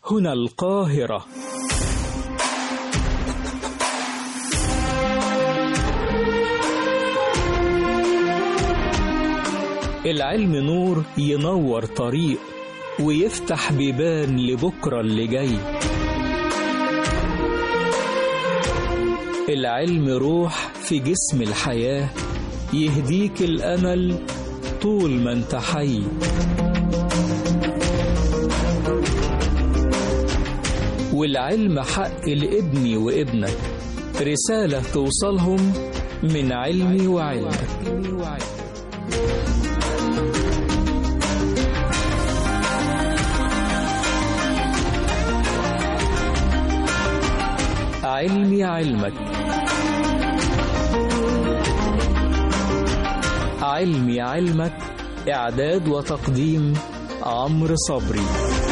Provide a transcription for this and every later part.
هنا القاهرة العلم نور ينور طريق ويفتح بيبان لبكرة اللي جاي العلم روح في جسم الحياة يهديك الأمل طول ما انت حي والعلم حق لابني وابنك رسالة توصلهم من علمي وعلمك علمي علمك علمي علمك إعداد وتقديم عمرو صبري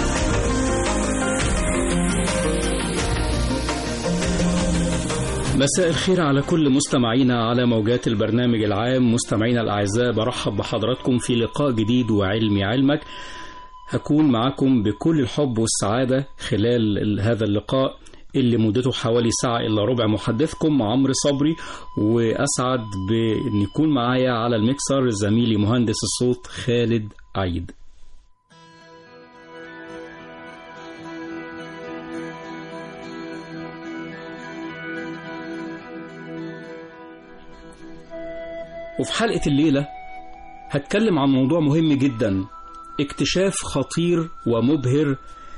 مساء الخير على كل مستمعينا على موجات البرنامج العام مستمعينا الأعزاء برحب بحضراتكم في لقاء جديد وعلمي علمك هكون معكم بكل الحب والسعادة خلال هذا اللقاء اللي مدته حوالي ساعة إلا ربع محدثكم عمرو صبري وأسعد بأن يكون معايا على المكسر زميلي مهندس الصوت خالد عيد وفي حلقة الليلة هتكلم عن موضوع مهم جدا اكتشاف خطير ومبهر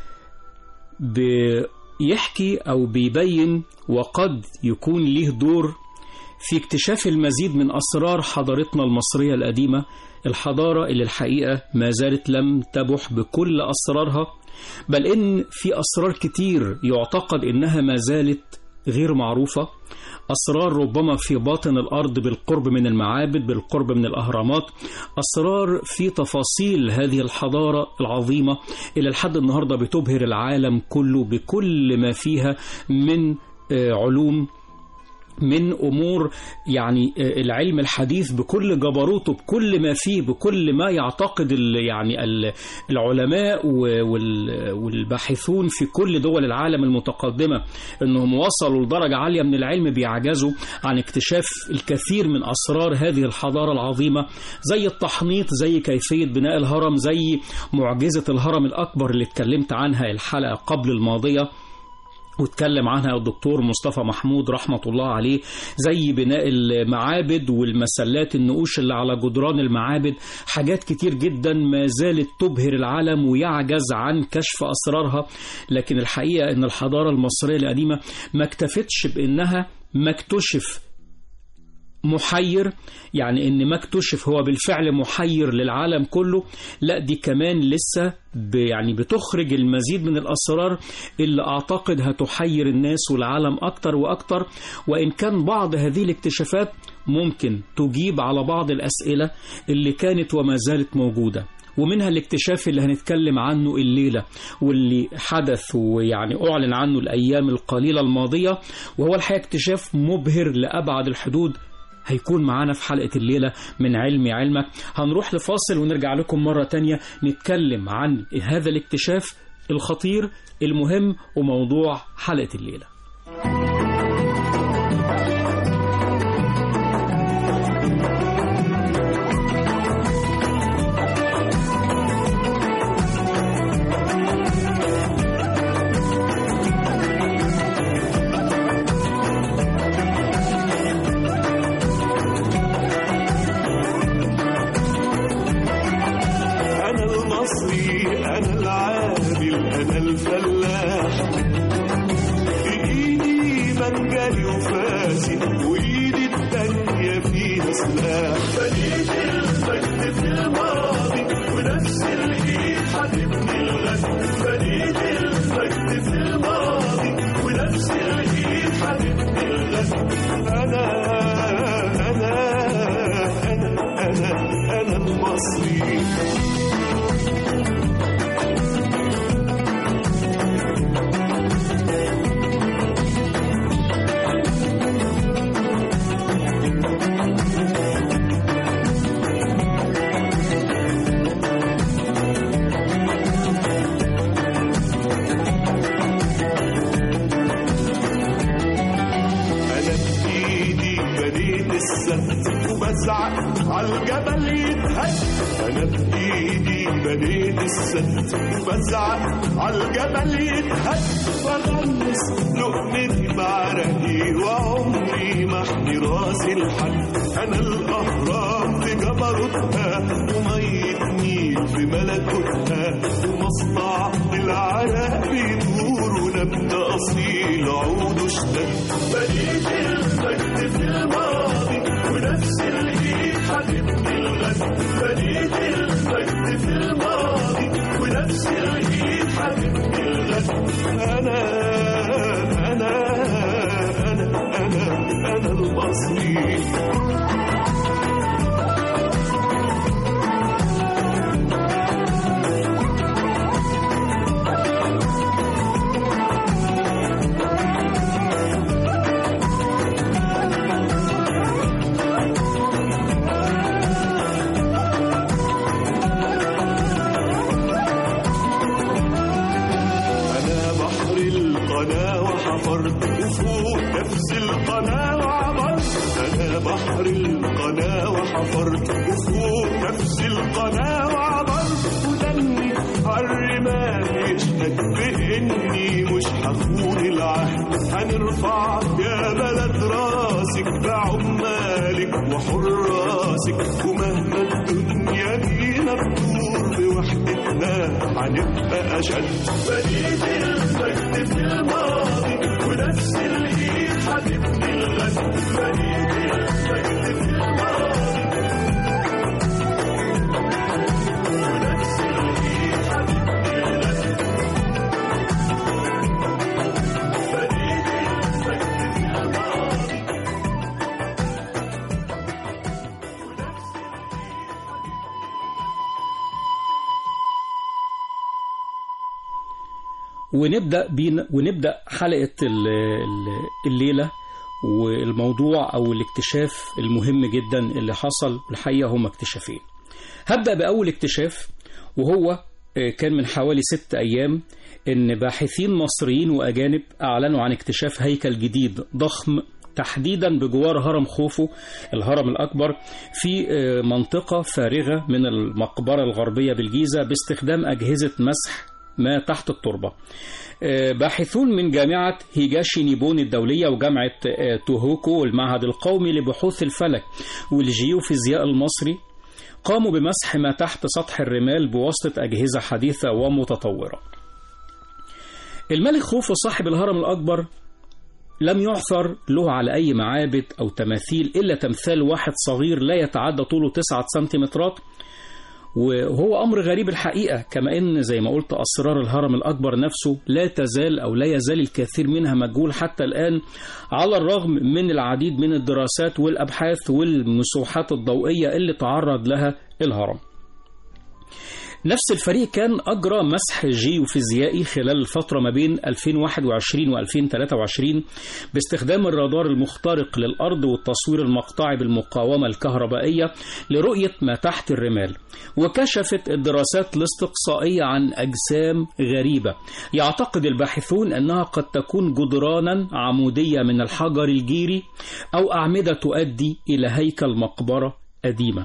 بيحكي أو بيبين وقد يكون ليه دور في اكتشاف المزيد من أسرار حضارتنا المصرية القديمة الحضارة اللي الحقيقة ما زالت لم تبح بكل أسرارها بل إن في أسرار كتير يعتقد إنها ما زالت غير معروفة أسرار ربما في باطن الأرض بالقرب من المعابد بالقرب من الأهرامات أسرار في تفاصيل هذه الحضارة العظيمة إلى الحد النهاردة بتبهر العالم كله بكل ما فيها من علوم من امور يعني العلم الحديث بكل جبروته بكل ما فيه بكل ما يعتقد يعني العلماء والباحثون في كل دول العالم المتقدمه انهم وصلوا لدرجه عاليه من العلم بيعجزوا عن اكتشاف الكثير من اسرار هذه الحضاره العظيمه زي التحنيط زي كيفيه بناء الهرم زي معجزه الهرم الاكبر اللي اتكلمت عنها الحلقه قبل الماضيه واتكلم عنها الدكتور مصطفى محمود رحمة الله عليه زي بناء المعابد والمسلات النقوش اللي على جدران المعابد حاجات كتير جدا ما زالت تبهر العالم ويعجز عن كشف أسرارها لكن الحقيقة أن الحضارة المصرية القديمة ما اكتفتش بأنها ما اكتشف محير يعني ان ما اكتشف هو بالفعل محير للعالم كله لا دي كمان لسه يعني بتخرج المزيد من الاسرار اللي اعتقد هتحير الناس والعالم اكتر واكتر وان كان بعض هذه الاكتشافات ممكن تجيب على بعض الاسئله اللي كانت وما زالت موجوده ومنها الاكتشاف اللي هنتكلم عنه الليلة واللي حدث ويعني أعلن عنه الأيام القليلة الماضية وهو الحقيقة اكتشاف مبهر لأبعد الحدود هيكون معانا في حلقة الليلة من علمي علمك هنروح لفاصل ونرجع لكم مرة تانية نتكلم عن هذا الاكتشاف الخطير المهم وموضوع حلقة الليلة عالجبل يتهز انا بايدي بنيت السد وبزعق عالجبل يتهز وغمس لقمتي بعرقي وعمري ما احمي راسي لحد انا الاهرام في جبروتها ومية نيل في ملكوتها ومصنع العرق بيدور ونبت اصيل عود اشتد بنيت المجد في الماضي ونفس الايد حبيبتي الغد بنيت المجد في الماضي ونفس الايد حبيبتي الغد انا انا انا انا انا المصري أنا بحر القناة وحفرت وفوق نفس القناة وعبرت أنا بحر القناة وحفرت وفوق نفس القناة وعبرت ودمي عالرمال يشهد بإني مش هخون العهد هنرفع يا بلد راسك بعمالك وحراسك ومهما الدنيا دينا تدور بوحدتنا هنبقى أشد بنيت المجد في الماضي ونفس الإيد هتبني الغد بنيت المجد في الماضي ونفس الإيد هتبني الغد بنيت المجد في الماضي ونبدا بينا ونبدا حلقه ال- ال- الليله والموضوع او الاكتشاف المهم جدا اللي حصل الحقيقه هم اكتشافين هبدا باول اكتشاف وهو آه، كان من حوالي ست ايام ان باحثين مصريين واجانب اعلنوا عن اكتشاف هيكل جديد ضخم تحديدا بجوار هرم خوفو الهرم الأكبر في آه، منطقة فارغة من المقبرة الغربية بالجيزة باستخدام أجهزة مسح ما تحت التربة آه، باحثون من جامعة هيجاشي نيبون الدولية وجامعة آه، توهوكو المعهد القومي لبحوث الفلك والجيوفيزياء المصري قاموا بمسح ما تحت سطح الرمال بواسطة أجهزة حديثة ومتطورة الملك خوفو صاحب الهرم الأكبر لم يعثر له على أي معابد أو تماثيل إلا تمثال واحد صغير لا يتعدى طوله تسعة سنتيمترات وهو أمر غريب الحقيقة كما إن زي ما قلت أسرار الهرم الأكبر نفسه لا تزال أو لا يزال الكثير منها مجهول حتى الآن على الرغم من العديد من الدراسات والأبحاث والمسوحات الضوئية اللي تعرض لها الهرم نفس الفريق كان أجرى مسح جيوفيزيائي خلال الفترة ما بين 2021 و2023 باستخدام الرادار المخترق للأرض والتصوير المقطعي بالمقاومة الكهربائية لرؤية ما تحت الرمال وكشفت الدراسات الاستقصائية عن أجسام غريبة يعتقد الباحثون أنها قد تكون جدرانا عمودية من الحجر الجيري أو أعمدة تؤدي إلى هيكل مقبرة قديمة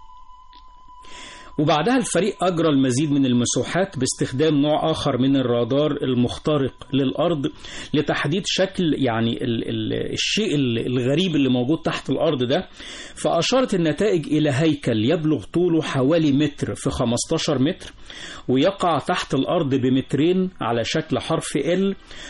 وبعدها الفريق أجرى المزيد من المسوحات باستخدام نوع آخر من الرادار المخترق للأرض لتحديد شكل يعني ال ال الشيء ال- الغريب اللي موجود تحت الأرض ده فأشارت النتائج إلى هيكل يبلغ طوله حوالي متر في 15 متر ويقع تحت الأرض بمترين على شكل حرف ال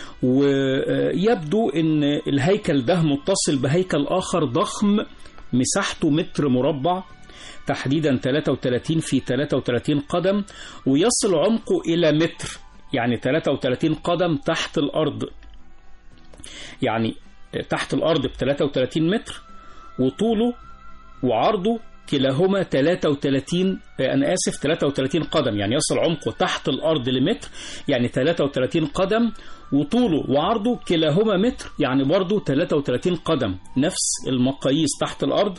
ويبدو أن الهيكل ده متصل بهيكل آخر ضخم مساحته متر مربع تحديدا 33 في 33 قدم ويصل عمقه إلى متر يعني 33 قدم تحت الأرض يعني تحت الأرض ب 33 متر وطوله وعرضه كلاهما 33 أنا آسف 33 قدم يعني يصل عمقه تحت الأرض لمتر يعني 33 قدم وطوله وعرضه كلاهما متر يعني برضه 33 قدم نفس المقاييس تحت الأرض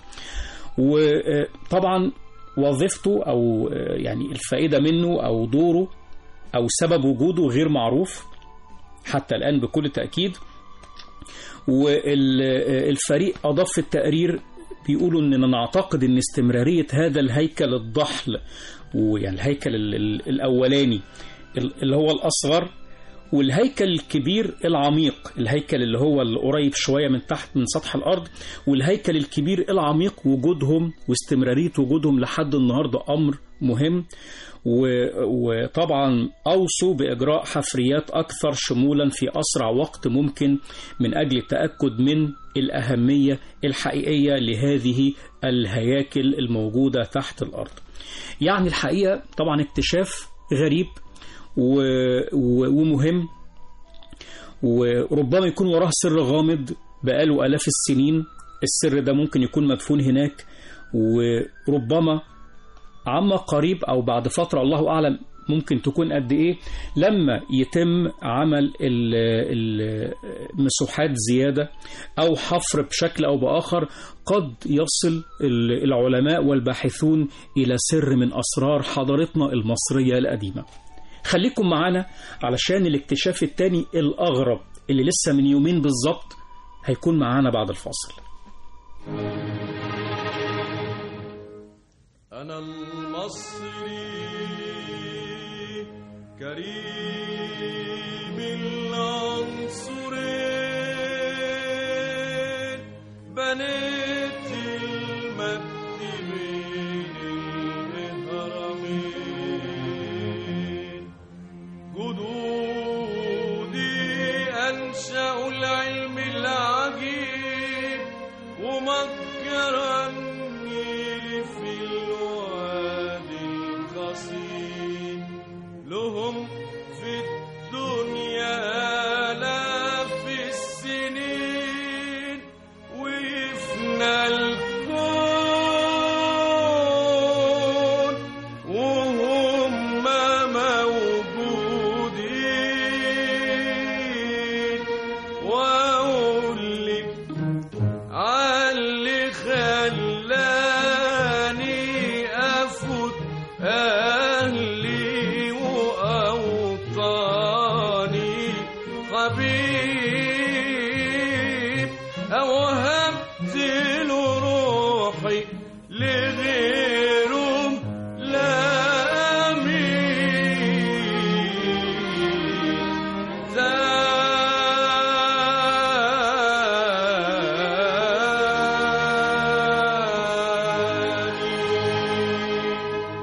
وطبعا وظيفته او يعني الفائده منه او دوره او سبب وجوده غير معروف حتى الان بكل تاكيد والفريق اضاف في التقرير بيقولوا اننا نعتقد ان استمرارية هذا الهيكل الضحل ويعني الهيكل ال- ال- الاولاني ال- اللي هو الاصغر والهيكل الكبير العميق الهيكل اللي هو القريب شوية من تحت من سطح الأرض والهيكل الكبير العميق وجودهم واستمرارية وجودهم لحد النهاردة أمر مهم و- وطبعا أوصوا بإجراء حفريات أكثر شمولا في أسرع وقت ممكن من أجل التأكد من الأهمية الحقيقية لهذه الهياكل الموجودة تحت الأرض يعني الحقيقة طبعا اكتشاف غريب و... و... ومهم وربما يكون وراه سر غامض بقاله آلاف السنين السر ده ممكن يكون مدفون هناك وربما عما قريب أو بعد فترة الله أعلم ممكن تكون قد إيه لما يتم عمل ال- المساحات زيادة أو حفر بشكل أو بآخر قد يصل ال- العلماء والباحثون إلى سر من أسرار حضارتنا المصرية القديمة خليكم معانا علشان الاكتشاف التاني الأغرب اللي لسه من يومين بالظبط هيكون معانا بعد الفاصل أنا المصري كريم العنصرين بنيت المجد بين الهرمين جدودي أنشأوا العلم العجيب ومكر النيل في الوادي القصير لهم في الدنيا آلاف السنين ويفنى الكون وهم موجودين وأقول لك علي خلاني أفوت أهلي وأوطاني حبيب أوهبت له روحي لغيرهم لا مين زاني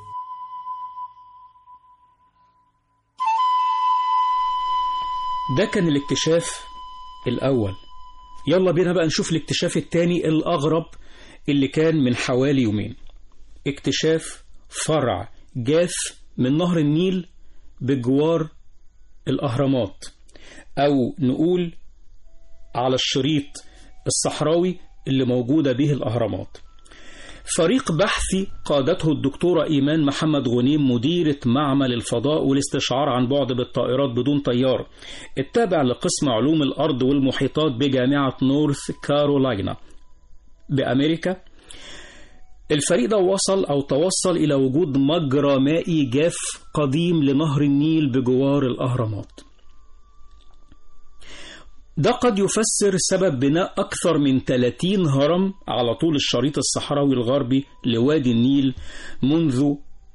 ده كان الاكتشاف الأول يلا بينا بقى نشوف الاكتشاف التاني الأغرب اللي كان من حوالي يومين اكتشاف فرع جاف من نهر النيل بجوار الأهرامات أو نقول على الشريط الصحراوي اللي موجودة به الأهرامات فريق بحثي قادته الدكتورة إيمان محمد غنيم مديرة معمل الفضاء والاستشعار عن بعد بالطائرات بدون طيار التابع لقسم علوم الأرض والمحيطات بجامعة نورث كارولاينا بأمريكا الفريق ده وصل أو توصل إلى وجود مجرى مائي جاف قديم لنهر النيل بجوار الأهرامات ده قد يفسر سبب بناء أكثر من 30 هرم على طول الشريط الصحراوي الغربي لوادي النيل منذ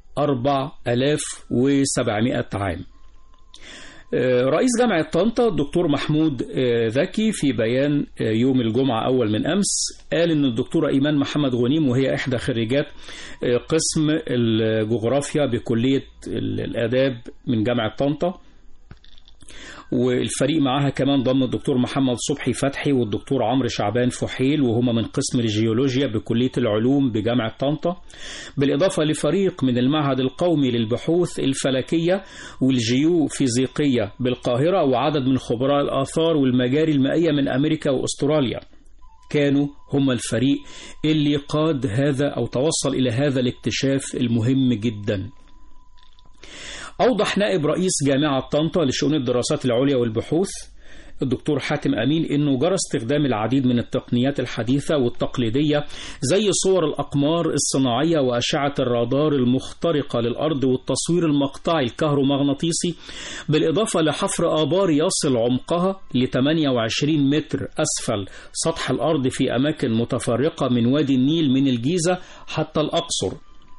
4700 عام آه، رئيس جامعة طنطا الدكتور محمود آه، ذكي في بيان آه، يوم الجمعة أول من أمس قال إن الدكتورة إيمان محمد غنيم وهي إحدى خريجات آه، قسم الجغرافيا بكلية ال- الآداب من جامعة طنطا والفريق معاها كمان ضم الدكتور محمد صبحي فتحي والدكتور عمرو شعبان فحيل وهما من قسم الجيولوجيا بكلية العلوم بجامعة طنطا بالإضافة لفريق من المعهد القومي للبحوث الفلكية والجيوفيزيقية بالقاهرة وعدد من خبراء الآثار والمجاري المائية من أمريكا وأستراليا كانوا هم الفريق اللي قاد هذا أو توصل إلى هذا الاكتشاف المهم جداً أوضح نائب رئيس جامعة طنطا لشؤون الدراسات العليا والبحوث الدكتور حاتم أمين أنه جرى استخدام العديد من التقنيات الحديثة والتقليدية زي صور الأقمار الصناعية وأشعة الرادار المخترقة للأرض والتصوير المقطعي الكهرومغناطيسي بالإضافة لحفر آبار يصل عمقها ل 28 متر أسفل سطح الأرض في أماكن متفرقة من وادي النيل من الجيزة حتى الأقصر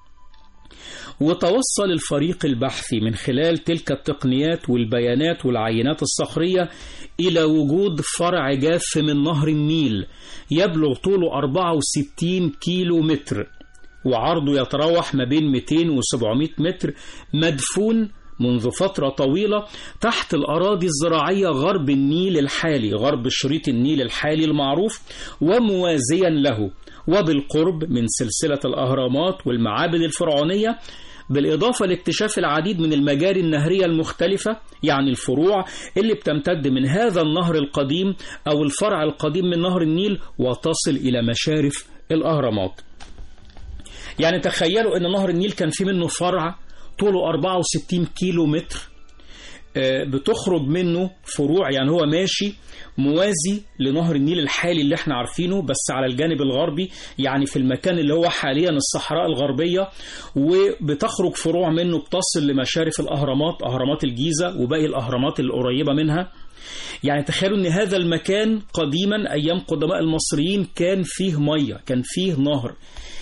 وتوصل الفريق البحثي من خلال تلك التقنيات والبيانات والعينات الصخرية إلى وجود فرع جاف من نهر النيل يبلغ طوله 64 كيلو متر وعرضه يتراوح ما بين 200 و 700 متر مدفون منذ فترة طويلة تحت الأراضي الزراعية غرب النيل الحالي غرب شريط النيل الحالي المعروف وموازيا له وبالقرب من سلسلة الأهرامات والمعابد الفرعونية بالإضافة لاكتشاف العديد من المجاري النهرية المختلفة يعني الفروع اللي بتمتد من هذا النهر القديم أو الفرع القديم من نهر النيل وتصل إلى مشارف الأهرامات يعني تخيلوا أن نهر النيل كان في منه فرع طوله 64 كيلو متر بتخرج منه فروع يعني هو ماشي موازي لنهر النيل الحالي اللي احنا عارفينه بس على الجانب الغربي يعني في المكان اللي هو حاليا الصحراء الغربية وبتخرج فروع منه بتصل لمشارف الأهرامات أهرامات الجيزة وباقي الأهرامات القريبة منها يعني تخيلوا ان هذا المكان قديما ايام قدماء المصريين كان فيه ميه كان فيه نهر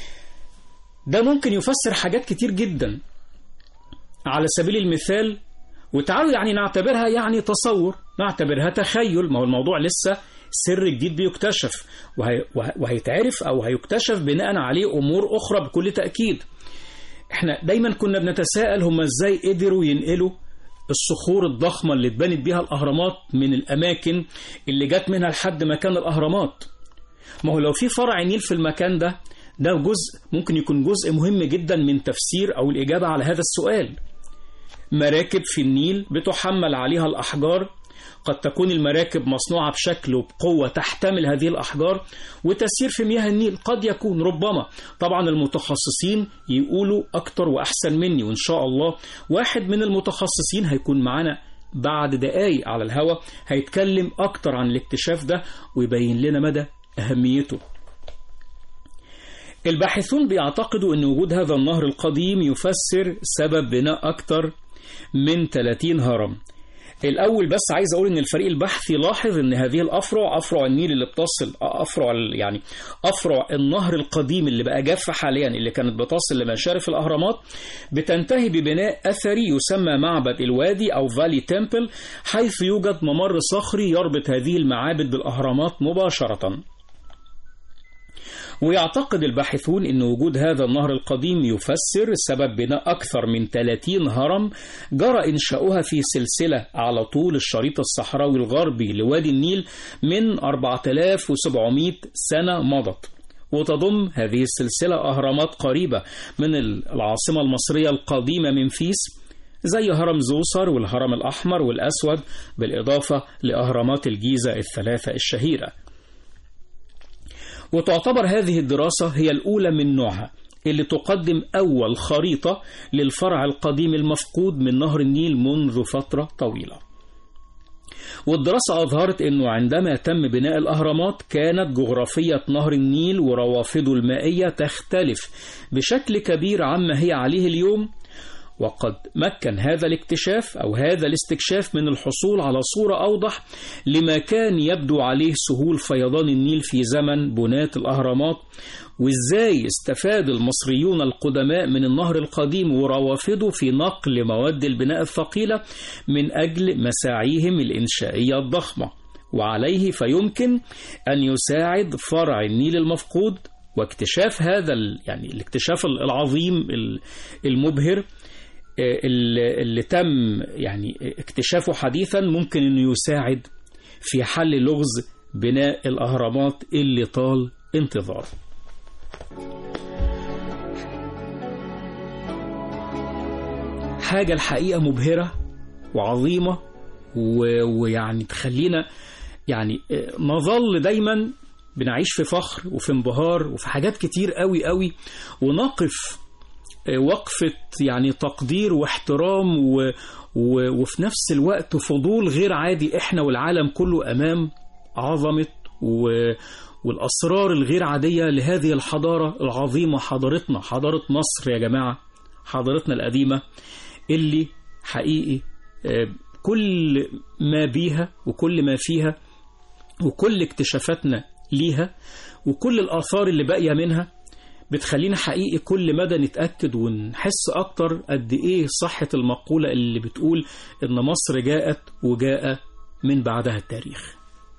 ده ممكن يفسر حاجات كتير جدا على سبيل المثال وتعالوا يعني نعتبرها يعني تصور نعتبرها تخيل ما هو الموضوع لسه سر جديد بيكتشف وهي وهيتعرف او هيكتشف بناء عليه امور اخرى بكل تاكيد احنا دايما كنا بنتساءل هم ازاي قدروا ينقلوا الصخور الضخمه اللي اتبنت بيها الاهرامات من الاماكن اللي جت منها لحد مكان الاهرامات ما هو لو في فرع نيل في المكان ده ده جزء ممكن يكون جزء مهم جدا من تفسير او الاجابه على هذا السؤال مراكب في النيل بتحمل عليها الأحجار قد تكون المراكب مصنوعة بشكل وبقوة تحتمل هذه الأحجار وتسير في مياه النيل قد يكون ربما طبعا المتخصصين يقولوا أكتر وأحسن مني وإن شاء الله واحد من المتخصصين هيكون معنا بعد دقايق على الهواء هيتكلم أكتر عن الاكتشاف ده ويبين لنا مدى أهميته الباحثون بيعتقدوا أن وجود هذا النهر القديم يفسر سبب بناء أكتر من 30 هرم الأول بس عايز أقول إن الفريق البحثي لاحظ إن هذه الأفرع أفرع النيل اللي بتصل أفرع يعني أفرع النهر القديم اللي بقى جاف حاليا اللي كانت بتصل لمشارف الأهرامات بتنتهي ببناء أثري يسمى معبد الوادي أو فالي تمبل حيث يوجد ممر صخري يربط هذه المعابد بالأهرامات مباشرة ويعتقد الباحثون أن وجود هذا النهر القديم يفسر سبب بناء أكثر من 30 هرم جرى إنشاؤها في سلسلة على طول الشريط الصحراوي الغربي لوادي النيل من 4700 سنة مضت وتضم هذه السلسلة أهرامات قريبة من العاصمة المصرية القديمة منفيس زي هرم زوسر والهرم الأحمر والأسود بالإضافة لأهرامات الجيزة الثلاثة الشهيرة وتعتبر هذه الدراسة هي الأولى من نوعها اللي تقدم أول خريطة للفرع القديم المفقود من نهر النيل منذ فترة طويلة والدراسة أظهرت أنه عندما تم بناء الأهرامات كانت جغرافية نهر النيل وروافده المائية تختلف بشكل كبير عما هي عليه اليوم وقد مكن هذا الاكتشاف أو هذا الاستكشاف من الحصول على صورة أوضح لما كان يبدو عليه سهول فيضان النيل في زمن بناة الأهرامات وإزاي استفاد المصريون القدماء من النهر القديم وروافده في نقل مواد البناء الثقيلة من أجل مساعيهم الإنشائية الضخمة وعليه فيمكن أن يساعد فرع النيل المفقود واكتشاف هذا يعني الاكتشاف العظيم المبهر اللي تم يعني اكتشافه حديثا ممكن انه يساعد في حل لغز بناء الاهرامات اللي طال انتظاره. حاجه الحقيقه مبهره وعظيمه ويعني تخلينا يعني نظل دايما بنعيش في فخر وفي انبهار وفي حاجات كتير قوي قوي ونقف وقفة يعني تقدير واحترام و و وفي نفس الوقت فضول غير عادي احنا والعالم كله امام عظمة و والأسرار الغير عادية لهذه الحضارة العظيمة حضارتنا حضارة مصر يا جماعة حضارتنا القديمة اللي حقيقي آه، كل ما بيها وكل ما فيها وكل اكتشافاتنا ليها وكل الآثار اللي باقية منها بتخلينا حقيقي كل مدى نتأكد ونحس أكتر قد إيه صحة المقولة اللي بتقول إن مصر جاءت وجاء من بعدها التاريخ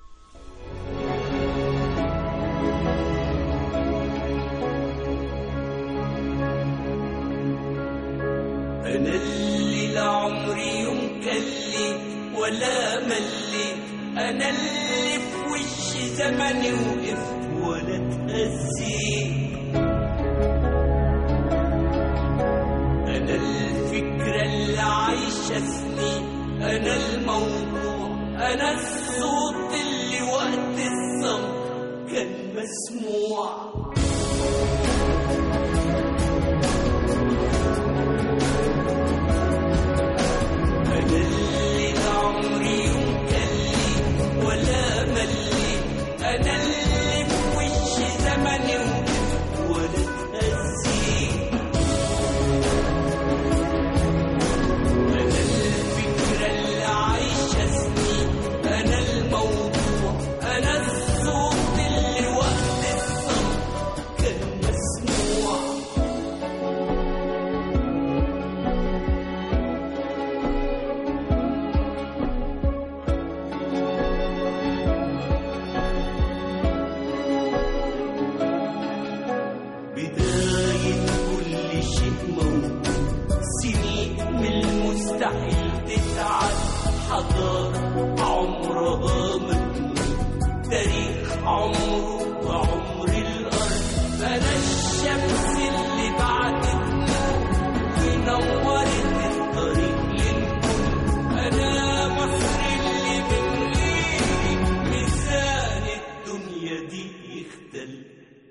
أنا اللي لا عمري يوم كليت ولا مليت أنا اللي في وش زمني وقفت ولا اتهزيت أنا الفكرة اللي عايشة سنين أنا الموضوع أنا الصوت اللي وقت الصمت كان مسموع أنا اللي لا عمري يوم كليت ولا مليت أنا اللي في وش زمني وقفت ولا اتهزيت أنا الفكرة اللي عايشة سنين أنا الموضوع أنا الصوت اللي وقت الصمت كان مسموع بداية كل شيء موجود سنين من المستحيل تتعد حضارة عمرها ما تموت تاريخ عمره وعمر الأرض أنا الشمس اللي بعدت ونورت الطريق للكل أنا مصر اللي من غيري ميزان الدنيا دي يختل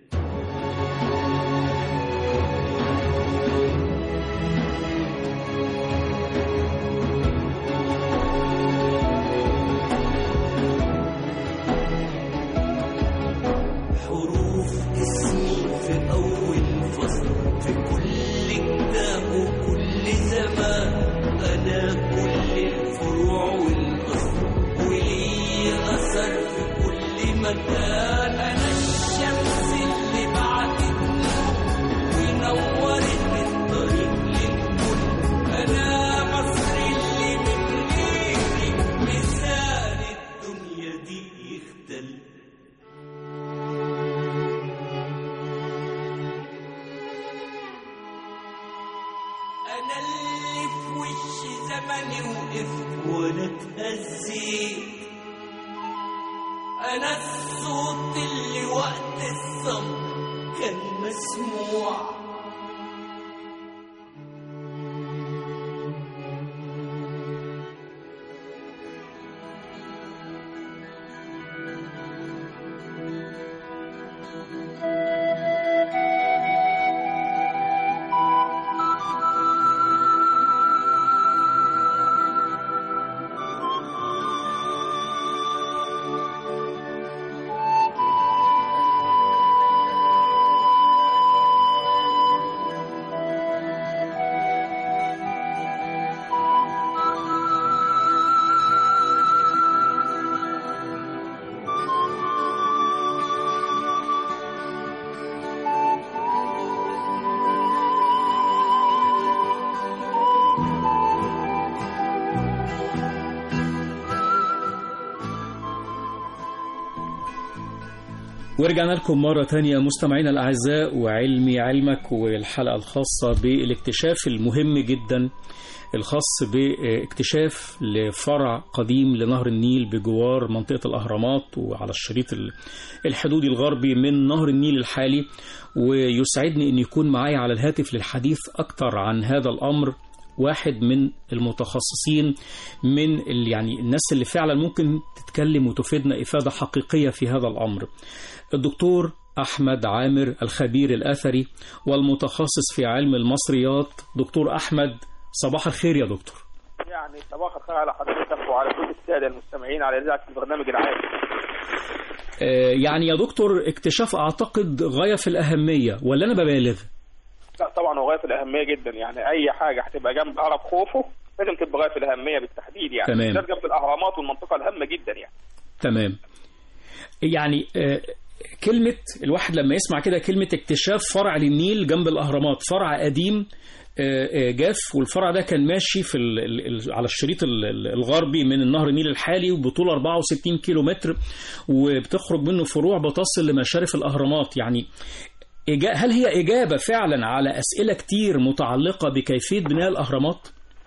حروف اسمي في أول فصل في كل كتاب وكل زمان أنا كل الفروع والأصل ولي أثر في كل مكان أنا الشمس اللي بعدت ونورت الطريق للكل أنا مصر اللي من غيري ميزان الدنيا دي يختل أنا اللي في وش زمني وقفت ولا اتهزيت أنا الصوت اللي وقت الصمت كان مسموع ورجعنا لكم مرة تانية مستمعينا الأعزاء وعلمي علمك والحلقة الخاصة بالاكتشاف المهم جدا الخاص باكتشاف لفرع قديم لنهر النيل بجوار منطقة الأهرامات وعلى الشريط ال- الحدودي الغربي من نهر النيل الحالي ويسعدني أن يكون معي على الهاتف للحديث أكثر عن هذا الأمر واحد من المتخصصين من ال- يعني الناس اللي فعلا ممكن تتكلم وتفيدنا إفادة حقيقية في هذا الأمر الدكتور أحمد عامر الخبير الأثري والمتخصص في علم المصريات دكتور أحمد صباح الخير يا دكتور يعني صباح الخير على حضرتك وعلى كل الساده المستمعين على اذاعه البرنامج العام آه، يعني يا دكتور اكتشاف أعتقد غاية في الأهمية ولا أنا ببالغ لا طبعا هو غايه في الاهميه جدا يعني اي حاجه هتبقى جنب هرم خوفو لازم تبقى غايه في الاهميه بالتحديد يعني تمام. بالذات جنب الاهرامات والمنطقه الهامه جدا يعني تمام يعني آه، كلمة الواحد لما يسمع كده كلمة اكتشاف فرع للنيل جنب الأهرامات فرع قديم آه، آه، جاف والفرع ده كان ماشي في ال ال ال على الشريط ال- ال- الغربي من النهر النيل الحالي وبطول 64 كيلو متر وبتخرج منه فروع بتصل لمشارف الأهرامات يعني إجا- هل هي إجابة فعلا على أسئلة كتير متعلقة بكيفية بناء الأهرامات؟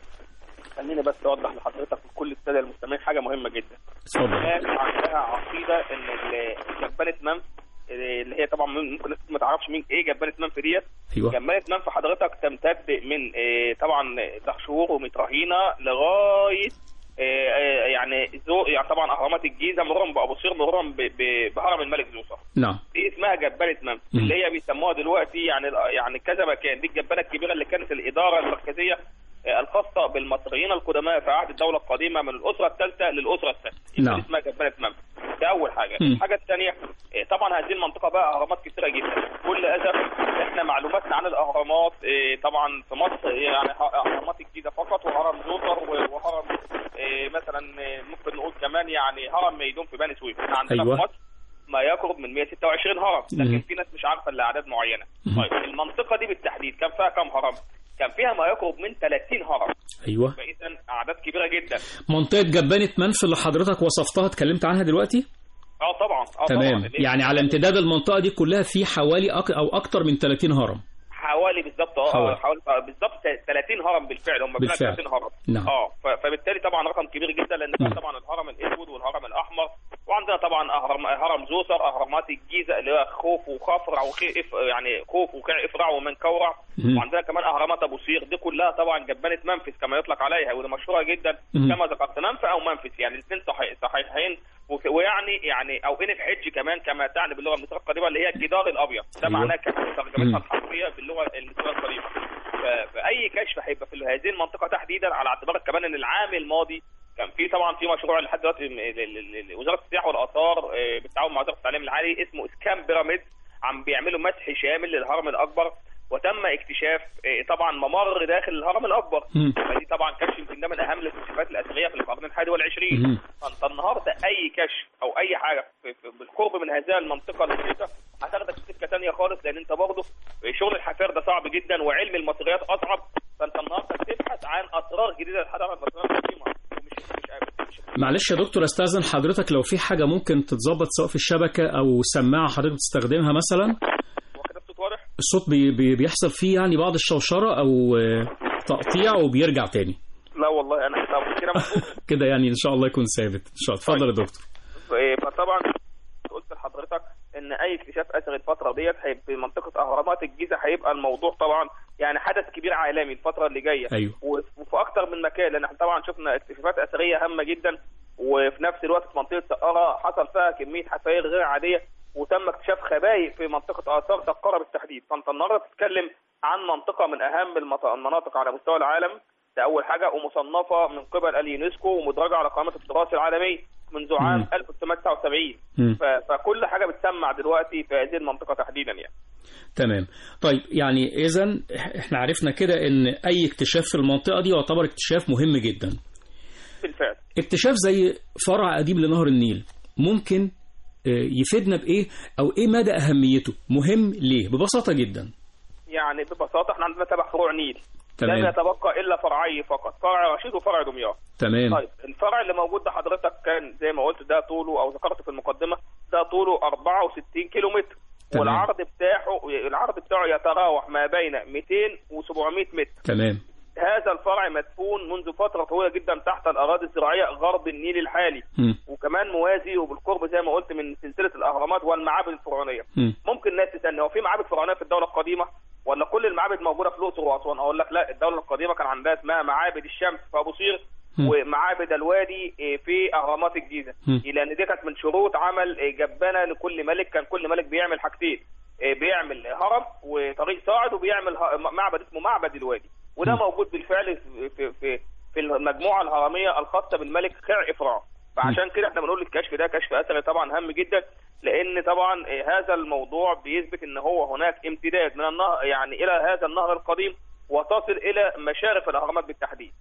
خليني بس اوضح لحضرتك وكل الساده المستمعين حاجه مهمه جدا اتفضل الناس عندها عقيده ان ال- جبانه منف اللي هي طبعا ممكن الناس ما تعرفش مين ايه جبانه منف ديت أيوه جمالة منف حضرتك تمتد من آه، طبعا دهشور ومترهينة لغاية آه، آه، يعني زو يعني طبعا اهرامات الجيزه مرورا بابو سير مرورا ب- ب- بهرم الملك زوسر نعم دي اسمها جبانه منف مم. اللي هي بيسموها دلوقتي يعني يعني كذا مكان دي الجبانه الكبيره اللي كانت الاداره المركزيه آه، الخاصه بالمصريين القدماء في عهد الدوله القديمه من الاسره الثالثه للاسره الثانيه نعم. دي اسمها جبانه منف ده اول حاجه مم. الحاجه الثانيه طبعا هذه المنطقه بقى اهرامات كثيره جدا كل اسف احنا معلوماتنا عن الاهرامات إيه، طبعا في مصر يعني ه- اهرامات الجيزه فقط وهرم زوسر و- وهرم إيه، مثلا إيه، ممكن نقول كمان يعني هرم ميدون في بني سويف احنا عندنا أيوة. في مصر ما يقرب من 126 هرم مم. لكن في ناس مش عارفه الا اعداد معينه مم. طيب المنطقه دي بالتحديد كان فيها كم هرم كان فيها ما يقرب من 30 هرم أيوه فاذا اعداد كبيره جدا منطقة جبانة منف اللي حضرتك وصفتها اتكلمت عنها دلوقتي؟ اه طبعا اه تمام طبعا يعني على امتداد المنطقة دي كلها في حوالي أك أو أكتر من 30 هرم حوالي بالظبط اه حوالي. حوالي آه، بالظبط 30 هرم بالفعل هم بالفعل. 30 هرم نعم. اه ف- فبالتالي طبعا رقم كبير جدا لان مم. كان طبعا الهرم الاسود والهرم الاحمر وعندنا طبعا هرم هرم زوسر اهرامات الجيزه اللي هو خوف وخفرع وخيف يعني خوف وكع افرع ومنكورع مم. وعندنا كمان اهرامات ابو سير دي كلها طبعا جبانه منفس كما يطلق عليها ودي مشهوره جدا مم. كما ذكرت منف او منفس يعني الاثنين صحيح صحيحين وك- ويعني يعني او ان الحج كمان كما تعني باللغه المصريه القديمه اللي هي الجدار الابيض ده أيوة. معناه كمان مم. ترجمتها الحرفيه باللغه المصريه القديمه ف- فاي كشف هيبقى في هذه المنطقه تحديدا على اعتبار كمان ان العام الماضي كان في طبعا في مشروع لحد دلوقتي م- ل- ل- ل- وزاره السياحه والاثار آه، بالتعاون مع وزاره التعليم العالي اسمه اسكان بيراميد عم بيعملوا مسح شامل للهرم الاكبر وتم اكتشاف آه، طبعا ممر داخل الهرم الاكبر مم. فدي طبعا كشف يمكن ده من اهم الاكتشافات الاثريه في القرن الحادي والعشرين مم. فانت النهارده اي كشف او اي حاجه في في- بالقرب من هذه المنطقه المحيطه هتاخدك في سكه ثانيه خالص لان انت برضه شغل الحفار ده صعب جدا وعلم المصريات اصعب فانت النهارده بتبحث عن اسرار جديده للحضاره المصريه القديمه ومش مش مش معلش يا دكتور استاذن حضرتك لو في حاجة ممكن تتظبط سواء في الشبكة أو سماعة حضرتك تستخدمها مثلا هو كده الصوت واضح الصوت بي بي بيحصل فيه يعني بعض الشوشرة أو آه، تقطيع وبيرجع تاني لا والله انا طب كده مظبوط كده يعني إن شاء الله يكون ثابت إن شاء الله اتفضل يا دكتور إيه، فطبعا قلت لحضرتك ان اي اكتشاف اثري الفتره ديت هيبقى في منطقه اهرامات الجيزه هيبقى الموضوع طبعا يعني حدث كبير عالمي الفتره اللي جايه أيوه وف- وفي اكتر من مكان لان احنا طبعا شفنا اكتشافات اثريه هامه جدا وفي نفس الوقت في منطقه سقاره حصل فيها كميه حفاير غير عاديه وتم اكتشاف خبايا في منطقه اثار دقاره بالتحديد فانت النهارده بتتكلم عن منطقه من اهم المط- المناطق على مستوى العالم ده اول حاجه ومصنفه من قبل اليونسكو ومدرجه على قائمه التراث العالمي منذ عام مم. 1979 مم. ف- فكل حاجه بتسمع دلوقتي في هذه المنطقه تحديدا يعني تمام طيب يعني إذا احنا عرفنا كده إن أي اكتشاف في المنطقة دي يعتبر اكتشاف مهم جدا بالفعل اكتشاف زي فرع قديم لنهر النيل ممكن آه، يفيدنا بإيه أو إيه مدى أهميته مهم ليه ببساطة جدا يعني ببساطه احنا عندنا سبع فروع نيل لم تمام يتبقى الا فرعين فقط فرع رشيد وفرع دمياط تمام طيب الفرع اللي موجود ده حضرتك كان زي ما قلت ده طوله او ذكرت في المقدمه ده طوله 64 كيلو متر تمام. والعرض بتاعه العرض بتاعه يتراوح ما بين 200 و700 متر تمام هذا الفرع مدفون منذ فتره طويله جدا تحت الاراضي الزراعيه غرب النيل الحالي مم. وكمان موازي وبالقرب زي ما قلت من سلسله الاهرامات والمعابد الفرعونيه مم. ممكن ناس تسالني هو في معابد فرعونيه في الدوله القديمه ولا كل المعابد موجوده في الاقصر واسوان اقول لك لا الدوله القديمه كان عندها اسمها معابد الشمس في ابو سير مم. ومعابد الوادي آه، في اهرامات الجيزه مم. لان دي كانت من شروط عمل آه، جبانه لكل ملك كان كل ملك بيعمل حاجتين آه، بيعمل هرم وطريق صاعد وبيعمل ه- معبد اسمه معبد الوادي وده مم. موجود بالفعل في في في المجموعه الهرميه الخاصه بالملك خرع افراع فعشان كده احنا بنقول الكشف ده كشف اثري طبعا هام جدا لان طبعا آه، هذا الموضوع بيثبت ان هو هناك امتداد من النهر يعني الى هذا النهر القديم وتصل الى مشارف الاهرامات بالتحديد